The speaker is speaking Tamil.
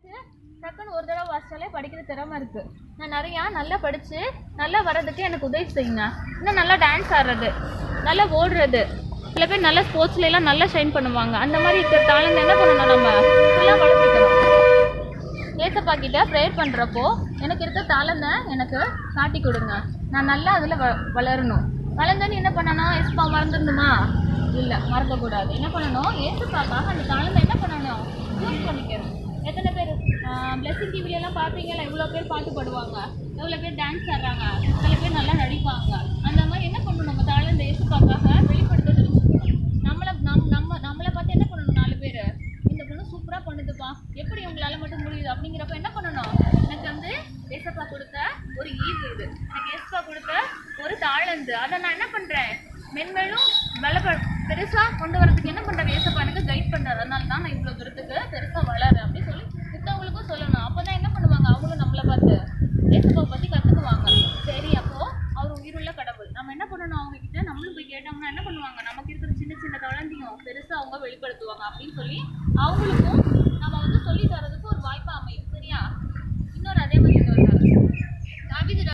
டக்குன்னு ஒரு தடவை வாசிச்சாலே படிக்கிற திறமை இருக்கு நான் நிறையா நல்லா படிச்சு நல்லா வர்றதுக்கு எனக்கு உதவி செய்யுங்க இன்னும் நல்லா டான்ஸ் ஆடுறது நல்லா ஓடுறது சில பேர் நல்லா ஸ்போர்ட்ஸ்ல எல்லாம் நல்லா ஷைன் பண்ணுவாங்க அந்த மாதிரி இருக்கிற டேலண்ட் என்ன பண்ணணும் நம்ம ஃபுல்லாக வளர்த்துக்கணும் ஏசப்பா கிட்ட ப்ரேயர் பண்ணுறப்போ எனக்கு இருக்க டேலண்ட்டை எனக்கு காட்டி கொடுங்க நான் நல்லா அதில் வ வளரணும் வளர்ந்தோன்னு என்ன பண்ணணும் ஏசப்பா மறந்துடணுமா இல்லை மறக்கக்கூடாது என்ன பண்ணணும் ஏசப்பாக்காக அந்த டேலண்ட்டை என்ன பண்ணணும் யூஸ் பண்ணிக்கணும் எத்தனை பேர் பிளஸிங் டிவிலெல்லாம் பார்ப்பீங்களா எவ்வளோ பேர் பாட்டு பாடுவாங்க எவ்வளோ பேர் டான்ஸ் ஆடுறாங்க சில பேர் நல்லா நடிப்பாங்க அந்த மாதிரி என்ன பண்ணணும் நம்ம டேலண்ட் ஏசப்பாக்காக வெளிப்படுத்த தெரிஞ்சுக்கணும் நம்மளை நம் நம்ம நம்மளை பார்த்து என்ன பண்ணணும் நாலு பேர் இந்த பொண்ணு சூப்பராக பண்ணுதுப்பா எப்படி உங்களால் மட்டும் முடியுது அப்படிங்கிறப்ப என்ன பண்ணணும் எனக்கு வந்து ஏசப்பா கொடுத்த ஒரு ஈவு இது எனக்கு ஏசப்பா கொடுத்த ஒரு தாளந்து அதை நான் என்ன பண்ணுறேன் மென்மேலும் வளப்ப பெருசாக கொண்டு வரதுக்கு என்ன பண்ணுறாரு ஏசப்பா எனக்கு கைட் பண்ணுறாரு அதனால தான் நான் இவ்வளோ தூரத்துக்கு பெருசாக வளரேன் அப்படின்னு சொல்லி மித்தவங்களுக்கும் சொல்லணும் அப்போ தான் என்ன பண்ணுவாங்க அவங்களும் நம்மளை பார்த்து ஏசப்பாவை பற்றி கற்றுக்குவாங்க சரி அப்போ அவர் உயிருள்ள கடவுள் நம்ம என்ன பண்ணணும் அவங்க கிட்ட நம்மளும் போய் கேட்டோம்னா என்ன பண்ணுவாங்க நமக்கு இருக்கிற சின்ன சின்ன குழந்தையும் பெருசா அவங்க வெளிப்படுத்துவாங்க அப்படின்னு சொல்லி அவங்களுக்கும் நம்ம